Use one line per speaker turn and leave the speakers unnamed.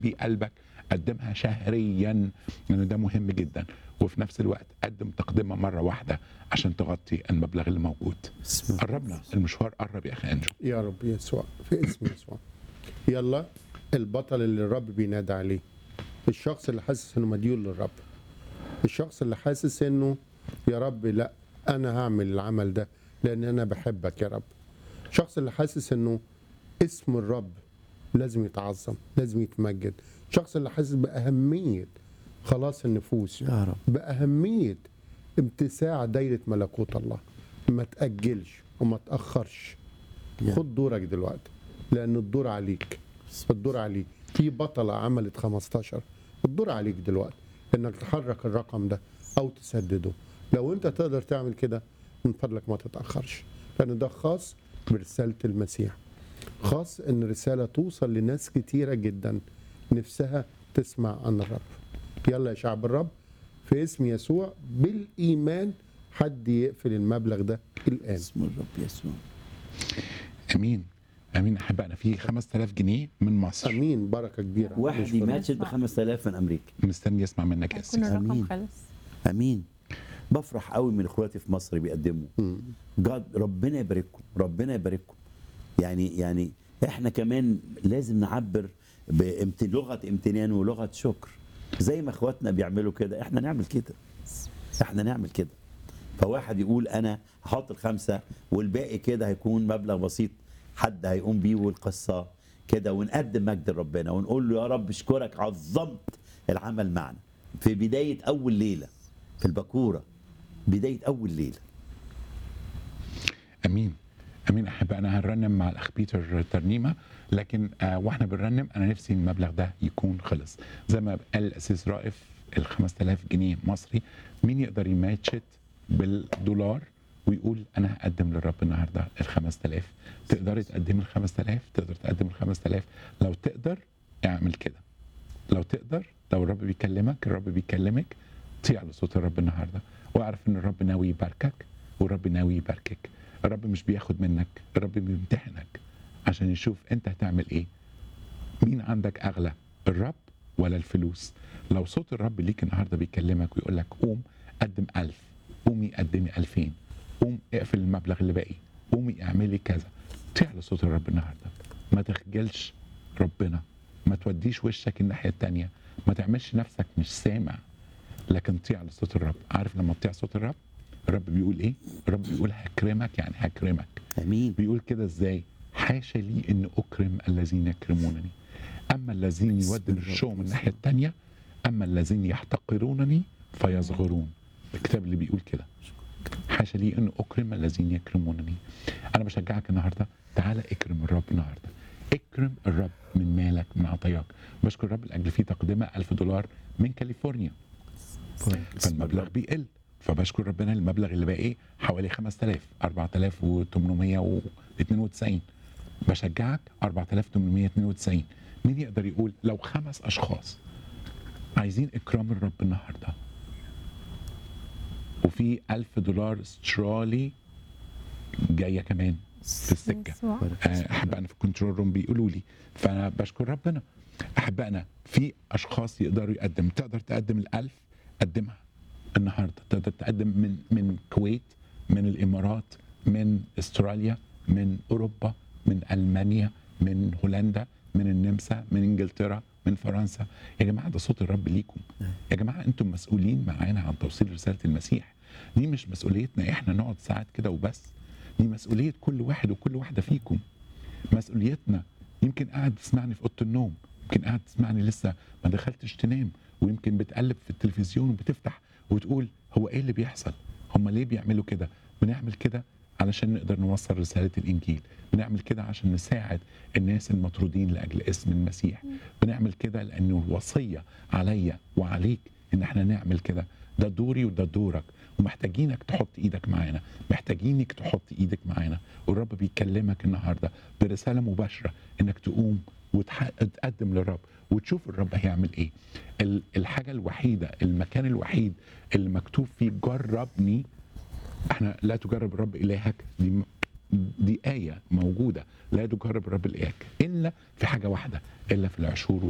بقلبك قدمها شهريا لان ده مهم جدا وفي نفس الوقت قدم تقدمه مره واحده عشان تغطي المبلغ اللي موجود
بسم الله.
قربنا المشوار قرب يا اخي انجو
يا رب يسوع في اسم يسوع يلا البطل اللي الرب بينادى عليه الشخص اللي حاسس انه مديون للرب الشخص اللي حاسس انه يا رب لا انا هعمل العمل ده لان انا بحبك يا رب الشخص اللي حاسس انه اسم الرب لازم يتعظم لازم يتمجد الشخص اللي حاسس باهميه خلاص النفوس
يا رب
باهميه امتساع دايره ملكوت الله ما تاجلش وما تاخرش
يا.
خد دورك دلوقتي لان الدور عليك الدور عليك في بطله عملت 15 الدور عليك دلوقتي انك تحرك الرقم ده او تسدده لو انت تقدر تعمل كده من فضلك ما تتاخرش لان ده خاص برساله المسيح خاص ان رساله توصل لناس كتيره جدا نفسها تسمع عن الرب يلا يا شعب الرب في اسم يسوع بالايمان حد يقفل المبلغ ده الان
اسم الرب يسوع
امين امين احبائنا في 5000 جنيه من مصر
امين بركه كبيره
واحد
نشكر
يماتشت ب 5000 من امريكا
مستني يسمع منك يا
يكون
سيدي
الرقم
آمين.
خلص
امين بفرح قوي من اخواتي في مصر بيقدموا جاد ربنا يبارككم ربنا يبارككم يعني يعني احنا كمان لازم نعبر بامت... لغه امتنان ولغه شكر زي ما اخواتنا بيعملوا كده احنا نعمل كده احنا نعمل كده فواحد يقول انا هحط الخمسه والباقي كده هيكون مبلغ بسيط حد هيقوم بيه والقصه كده ونقدم مجد لربنا ونقول له يا رب اشكرك عظمت العمل معنا في بدايه اول ليله في البكوره بدايه اول ليله
امين امين احبائنا هنرنم مع الاخ بيتر ترنيمه لكن آه واحنا بنرنم انا نفسي المبلغ ده يكون خلص زي ما قال الاسيس رائف ال 5000 جنيه مصري مين يقدر يماتشت بالدولار ويقول انا هقدم للرب النهارده ال 5000 تقدري تقدمي ال 5000 تقدر تقدم ال 5000 لو تقدر اعمل كده لو تقدر لو الرب بيكلمك الرب بيكلمك طيع لصوت الرب النهارده واعرف ان الرب ناوي يباركك والرب ناوي يباركك الرب مش بياخد منك الرب بيمتحنك عشان يشوف انت هتعمل ايه مين عندك اغلى الرب ولا الفلوس لو صوت الرب ليك النهارده بيكلمك ويقول لك قوم قدم ألف قومي قدمي ألفين قوم اقفل المبلغ اللي باقي قومي اعملي كذا طيع لصوت الرب النهارده ما تخجلش ربنا ما توديش وشك الناحيه التانيه ما تعملش نفسك مش سامع لكن طيع لصوت الرب عارف لما تطيع صوت الرب الرب بيقول ايه الرب بيقول هكرمك يعني هكرمك
امين
بيقول كده ازاي حاشا لي ان اكرم الذين يكرمونني اما الذين يودوا الشوم من الناحيه الثانيه اما الذين يحتقرونني فيصغرون الكتاب اللي بيقول كده حاشا لي ان اكرم الذين يكرمونني انا بشجعك النهارده تعالى اكرم الرب النهارده اكرم الرب من مالك من عطاياك بشكر الرب لاجل في تقدمه 1000 دولار من كاليفورنيا فالمبلغ بيقل فبشكر ربنا المبلغ اللي بقى ايه حوالي 5000 4892 بشجعك 4892 مين يقدر يقول لو خمس اشخاص عايزين اكرام الرب النهارده وفي 1000 دولار استرالي جايه كمان في السكه
يسوع.
آه، احبائنا في الكنترول روم بيقولوا لي فانا بشكر ربنا احبائنا في اشخاص يقدروا يقدم تقدر تقدم الألف قدمها النهارده تقدر تقدم من من الكويت من الامارات من استراليا من اوروبا من المانيا من هولندا من النمسا من انجلترا من فرنسا يا جماعه ده صوت الرب ليكم يا جماعه انتم مسؤولين معانا عن توصيل رساله المسيح دي مش مسؤوليتنا احنا نقعد ساعات كده وبس دي مسؤوليه كل واحد وكل واحده فيكم مسؤوليتنا يمكن قاعد تسمعني في اوضه النوم يمكن قاعد تسمعني لسه ما دخلتش تنام ويمكن بتقلب في التلفزيون وبتفتح وتقول هو ايه اللي بيحصل هم ليه بيعملوا كده بنعمل كده علشان نقدر نوصل رسالة الإنجيل بنعمل كده عشان نساعد الناس المطرودين لأجل اسم المسيح بنعمل كده لأنه الوصية عليا وعليك إن احنا نعمل كده ده دوري وده دورك ومحتاجينك تحط ايدك معانا محتاجينك تحط ايدك معانا والرب بيكلمك النهارده برساله مباشره انك تقوم وتقدم للرب وتشوف الرب هيعمل ايه ال- الحاجه الوحيده المكان الوحيد اللي مكتوب فيه جربني احنا لا تجرب الرب الهك دي دي آية موجودة لا تجرب الرب الإلهك إلا في حاجة واحدة إلا في العشور